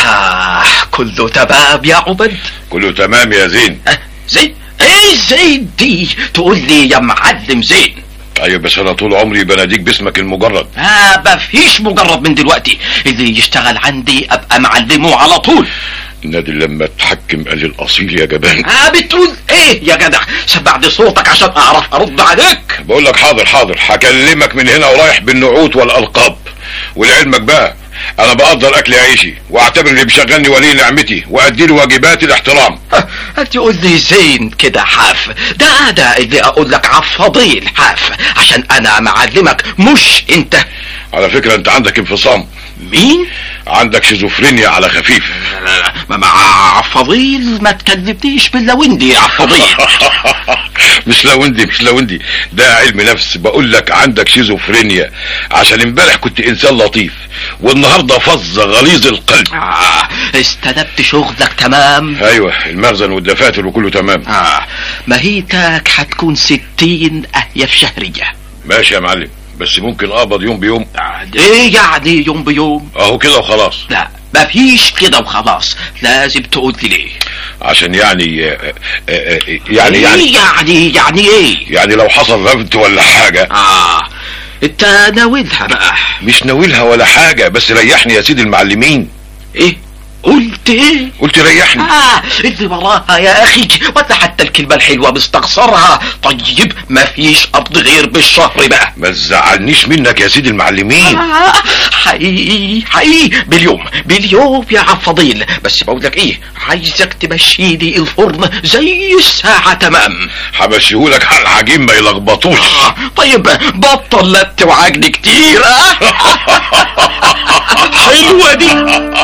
آه كله تمام يا عبد كله تمام يا زين آه زين ايه زين دي تقول لي يا معلم زين ايوه بس انا طول عمري بناديك باسمك المجرد آه مفيش مجرد من دلوقتي اللي يشتغل عندي ابقى معلمه على طول نادي لما اتحكم قال لي الاصيل يا جبان آه بتقول ايه يا جدع سمعني صوتك عشان اعرف ارد عليك بقول لك حاضر حاضر هكلمك من هنا ورايح بالنعوت والالقاب ولعلمك بقى انا بقدر اكل عيشي واعتبر اللي بيشغلني ولي نعمتي وادي له واجبات الاحترام آه، تقول لي زين كده حاف ده انا اللي اقول لك عفضيل حاف عشان انا معلمك مش انت على فكرة انت عندك انفصام مين عندك شيزوفرينيا على خفيف ما مع عفضيل ما تكلمنيش باللوندي يا عفضيل مش لوندي مش لوندي ده علم نفس بقول لك عندك شيزوفرينيا عشان امبارح كنت انسان لطيف والنهارده فظ غليظ القلب آه استلبت شغلك تمام ايوه المخزن والدفاتر وكله تمام آه مهيتك هتكون ستين اهيف شهرية ماشي يا معلم بس ممكن اقبض يوم بيوم آه، ايه يعني يوم بيوم اهو كده وخلاص لا مفيش كده وخلاص لازم تقول لي ليه عشان يعني آه، آه، آه، يعني إيه يعني يعني يعني ايه يعني لو حصل رفض ولا حاجة اه انت ناويلها بقى مش ناويلها ولا حاجة بس ريحني يا سيدي المعلمين ايه قلت ايه قلت ريحني آه اللي وراها يا أخي ولا حتى الكلمة الحلوة مستخسرها طيب مفيش قبض غير بالشهر بقى ما تزعلنيش منك يا سيدي المعلمين آه حقيقي حقيقي باليوم باليوم يا عفضيل بس بقول لك ايه عايزك تمشي لي الفرن زي الساعة تمام همشيهولك على العجين ما يلخبطوش آه طيب بطل لت وعجن كتير آه حلوة دي